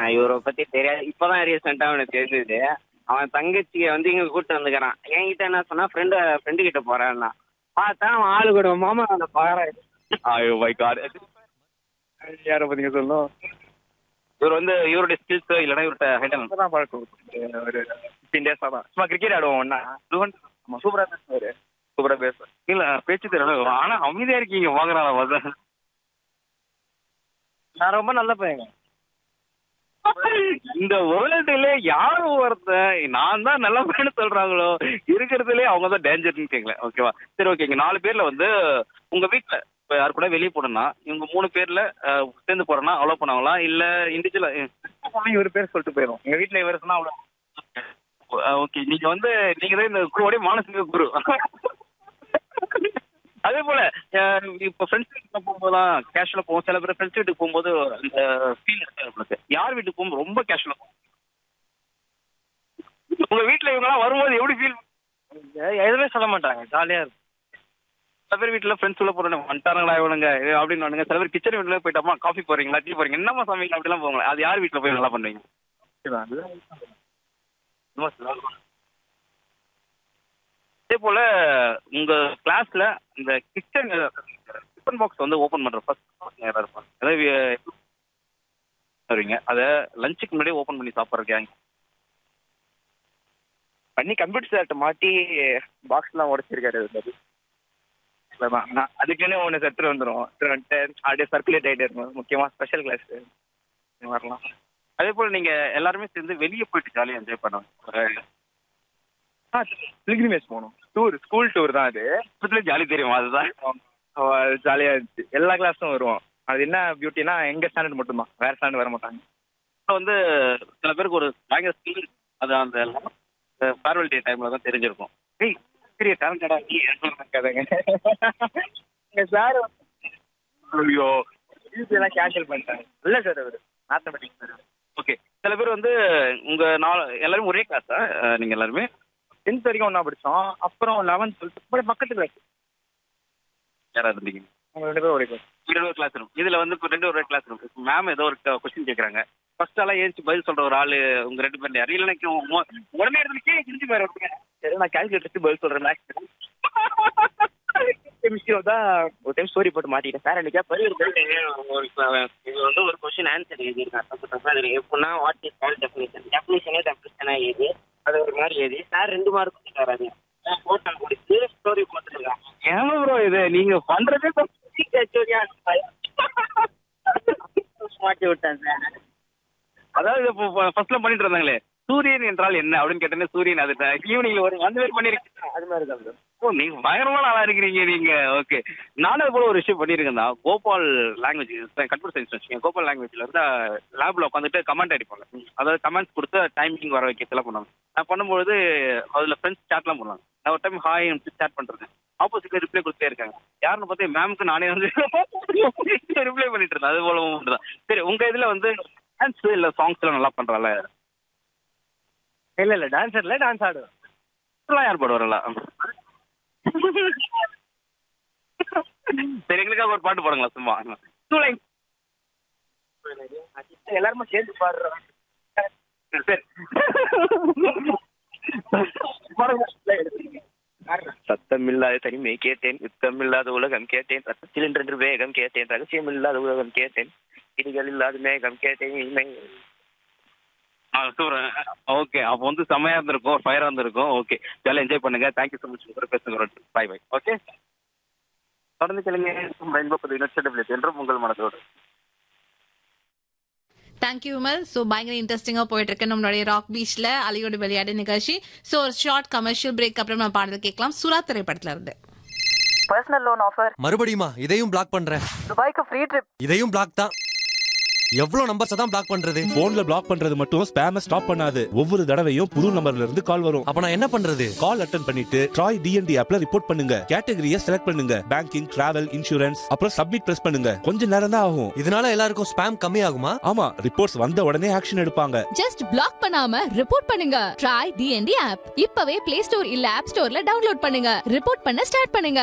இவரை பத்தி தெரியாது இப்பதான் ரீசெண்டா அவனுக்கு தெரிஞ்சது அவன் தங்கச்சியை வந்து இங்க கூட்டு வந்துக்கிறான் என்கிட்ட என்ன சொன்னா ஃப்ரெண்டு ஃப்ரெண்டு கிட்ட போறான்னா பார்த்தா அவன் ஆளு கூட மாமா அந்த பாரு ஐயோ மை காட் யாரை பத்திங்க சொல்லணும் இவர் வந்து இவருடைய ஸ்கில்ஸ் இல்லைன்னா இவர்கிட்ட ஹைட்டன் தான் பழக்கம் ஒரு ஃபிஃப்டீன் டேஸாக தான் சும்மா கிரிக்கெட் ஆடுவோம் ஒன்றா ஆமாம் சூப்பராக பேசுவார் சூப்பரா பேச இல்ல பேச்சு தெரியல ஆனா அமைதியா இருக்கீங்க வாங்குறாங்க மொதல் நான் ரொம்ப நல்ல பையங்க இந்த வேர்ல்டுல யாரு ஒருத்தன் நான் தான் நல்ல பையனு சொல்றாங்களோ இருக்கிறதுலே அவங்க தான் டேஞ்சர்னு கேட்கல ஓகேவா சரி ஓகேங்க நாலு பேர்ல வந்து உங்க வீட்ல இப்ப யாரு கூட வெளியே போனா இவங்க மூணு பேர்ல அஹ், சேர்ந்து போறேன்னா அலோவ் பண்ணுவாங்களா இல்ல இண்டிவிஜுவலா இவர் பேர் சொல்லிட்டு போயிடும் எங்கள் வீட்டில் இவர் சொன்னால் அவ்வளோ ஓகே நீங்க வந்து நீங்க தான் இந்த குருவோடைய மானசீக குரு அதே போல அஹ், இப்ப ஃப்ரெண்ட்ஸ் வீட்டுக்கு போகும்போதெல்லாம் கேஷுவலா போவோம் சில பேர் ஃப்ரெண்ட்ஸ் வீட்டுக்கு போகும்போது அந்த ஃபீல் இருக்கு உங்களுக்கு யார் வீட்டுக்கு போகும்போது ரொம்ப கேஷுவலா போகும் உங்க வீட்டுல இவங்கலாம் வரும்போது எப்படி ஃபீல் எதுவுமே சொல்ல மாட்டாங்க ஜாலியாக இருக்கும் சில பேர் வீட்டுல ஃப்ரெண்ட்ஸ் உள்ள போறேன் வந்துட்டாங்களா இவனுங்க இது அப்படின்னு சில பேர் கிச்சன் வீட்டுல போயிட்டோமா காஃபி போறீங்களா டீ போறீங்க என்னமா சமையல் அப்படிலாம் போவாங்க அது யார் வீட்டுல போய் நல்லா பண்ணுவீங்க அதே போல உங்க கிளாஸ்ல இந்த கிச்சன் டிஃபன் பாக்ஸ் வந்து ஓபன் பண்ற ஃபர்ஸ்ட் யாரா இருப்பாங்க அதாவது அஹ், வருவீங்க அத லஞ்சுக்கு முன்னாடியே ஓபன் பண்ணி சாப்பிடுற கேங் பண்ணி கம்ப்யூட்டர் சார்ட்ட மாட்டி பாக்ஸ்லாம் உடச்சிருக்காரு அது இல்லைதான் நான் அதுக்குன்னே ஒன்று செத்துட்டு வந்துடும் எடுத்துட்டு வந்துட்டு அப்படியே சர்க்குலேட் ஆகிட்டே இருக்கும் முக்கியமாக ஸ்பெஷல் கிளாஸ் வரலாம் அதே போல நீங்க எல்லாருமே சேர்ந்து வெளியே போயிட்டு ஜாலியா என்ஜாய் பண்ணுவாங்க ஆ பிலிகிரிமேஜ் போகணும் டூர் ஸ்கூல் டூர் தான் அது இப்பத்துல ஜாலி தெரியும் அதுதான் ஜாலியாக இருந்துச்சு எல்லா கிளாஸும் வருவோம் அது என்ன பியூட்டினா எங்கள் ஸ்டாண்டர்ட் மட்டும்தான் வேறு ஸ்டாண்டர்ட் வர மாட்டாங்க இப்ப வந்து சில பேருக்கு ஒரு பயங்கர ஸ்கில் அது அந்த ஃபேர்வெல் டே டைம்ல தான் தெரிஞ்சிருக்கும் ஏய் பெரிய டேலண்டடா நீ கதைங்க எங்கள் சார் ஐயோ எல்லாம் கேன்சல் பண்ணிட்டாங்க இல்லை சார் அவர் மேத்தமெட்டிக்ஸ் சார் ஓகே சில பேர் வந்து உங்க நாலு எல்லாரும் ஒரே கிளாஸா நீங்க எல்லாருமே டென்த் வரைக்கும் ஒன்றா படித்தோம் அப்புறம் லெவன்த் டுவெல்த் பக்கத்து கிளாஸ் யாரா இருந்தீங்க அவங்க ரெண்டு பேரும் ஒரே கிளாஸ் ரெண்டு ஒரு கிளாஸ் இருக்கும் இதுல வந்து இப்ப ரெண்டு ஒரு கிளாஸ் இருக்கும் மேம் ஏதோ ஒரு கொஸ்டின் கேக்குறாங்க ஃபர்ஸ்ட் எல்லாம் ஏறிச்சு பதில் சொல்ற ஒரு ஆளு உங்க ரெண்டு பேர் யாரு இல்லைன்னா உ- உடனே எடுத்து கீழே கிழிஞ்சு போயிரு சரி நான் கால்குலேட்டர் பதில் சொல்கிறேன் மேக்ஸ் கெமிஸ்ட்ரி தான் ஒரு டைம் ஸ்டோரி போட்டு மாட்டிட்டேன் சார் எனக்கு ஒரு இது வந்து ஒரு கொஸ்டின் ஆன்சர் எழுதியிருக்கான் தப்பு தப்பா அது எப்படின்னா வாட் இஸ் கால் டெஃபினேஷன் டெஃபினேஷனே டெஃபினேஷனா எழுதி அது ஒரு மாதிரி எழுதி சார் ரெண்டு மார்க் கொடுத்துட்டாரு அது போட்டோ கொடுத்து ஸ்டோரி போட்டுருக்காங்க ஏன் ப்ரோ இது நீங்க பண்றதே மாட்டி விட்டேன் சார் அதாவது இப்போ ஃபர்ஸ்ட்ல பண்ணிட்டு இருந்தாங்களே சூரியன் என்றால் என்ன அப்படின்னு கேட்டேன்னே சூரியன் அது ஈவினிங்ல ஒரு அந்த மாதிரி பண்ணிருக்கீங்க அது மாதிரி தான் ஓ நீங்க பயங்கரமான ஆளா இருக்கிறீங்க நீங்க ஓகே நானும் அது போல ஒரு விஷயம் பண்ணியிருக்கேன் தான் கோபால் லாங்குவேஜ் கம்ப்யூட்டர் சயின்ஸ் வச்சுக்கோங்க கோபால் லாங்குவேஜ்ல இருந்து லேப்ல உட்காந்துட்டு கமெண்ட் அடிப்பாங்க அதாவது கமெண்ட்ஸ் கொடுத்து டைமிங் வர வைக்கிறதுலாம் பண்ணுவாங்க நான் பண்ணும்போது அதுல ஃப்ரெண்ட்ஸ் சாட்லாம் பண்ணுவாங்க நான் ஒரு டைம் ஹாய் சாட் பண்றது ஆப்போசிட்ல ரிப்ளை கொடுத்தே இருக்காங்க யாருன்னு பார்த்து மேம்க்கு நானே வந்து ரிப்ளை பண்ணிட்டு இருந்தேன் அது போல தான் சரி உங்க இதுல வந்து டான்ஸ் இல்ல சாங்ஸ் எல்லாம் நல்லா பண்றால இல்லை இல்லை டான்ஸர் இல்லை டான்ஸ் ஆடுவேன் இதெல்லாம் யார் பாடுவாரல்ல சரி எங்களுக்காக ஒரு பாட்டு பாடுங்களா சும்மா சூளை எல்லாருமே சேர்ந்து பாடுறோம் சரி சத்தமில்லாத தனிமை கேட்டேன் யுத்தமில்லாத உலகம் கேட்டேன் ரத்தத்தில் என்று வேகம் கேட்டேன் ரகசியம் இல்லாத உலகம் கேட்டேன் இடிகள் இல்லாத மேகம் கேட்டேன் இமை ஆ சூப்பர் ஓகே அப்போ வந்து செம்மையா இருந்திருக்கும் ஃபயரா இருந்திருக்கும் ஓகே ஜாலியாக என்ஜாய் பண்ணுங்க தேங்க்யூ ஸோ மச் உங்க பேசுங்க பை பை ஓகே தொடர்ந்து கேளுங்க ரெயின்போ பதி இனச்சடபிலிட்டி என்றும் உங்கள் மனதோடு தேங்க்யூ விமல் ஸோ பயங்கர இன்ட்ரெஸ்டிங்காக போயிட்டு இருக்கு நம்மளுடைய ராக் பீச்ல அலியோட விளையாடு நிகழ்ச்சி ஸோ ஒரு ஷார்ட் கமர்ஷியல் பிரேக் அப்புறம் நம்ம பாடல் கேட்கலாம் சுறா திரைப்படத்துல இருந்து பர்சனல் லோன் ஆஃபர் மறுபடியுமா இதையும் பிளாக் பண்றேன் துபாய்க்கு ஃப்ரீ ட்ரிப் இதையும் பிளாக் தான் எவ்வளவு நம்பர்ஸ் தான் பிளாக் பண்றது போன்ல பிளாக் பண்றது மட்டும் ஸ்பேம ஸ்டாப் பண்ணாது ஒவ்வொரு தடவையும் புது நம்பர்ல இருந்து கால் வரும் அப்ப நான் என்ன பண்றது கால் அட்டன் பண்ணிட்டு ட்ராய் டிஎன்டி ஆப்ல ரிப்போர்ட் பண்ணுங்க கேட்டகரியை செலக்ட் பண்ணுங்க பேங்கிங் டிராவல் இன்சூரன்ஸ் அப்புறம் சப்மிட் பிரஸ் பண்ணுங்க கொஞ்ச நேரம் தான் ஆகும் இதனால எல்லாருக்கும் ஸ்பேம் கம்மி ஆகுமா ஆமா ரிப்போர்ட்ஸ் வந்த உடனே ஆக்ஷன் எடுப்பாங்க ஜஸ்ட் பிளாக் பண்ணாம ரிப்போர்ட் பண்ணுங்க ட்ரை டிஎன்டி ஆப் இப்பவே பிளே ஸ்டோர் இல்ல ஆப் ஸ்டோர்ல டவுன்லோட் பண்ணுங்க ரிப்போர்ட் பண்ண ஸ்டார்ட் பண்ணுங்க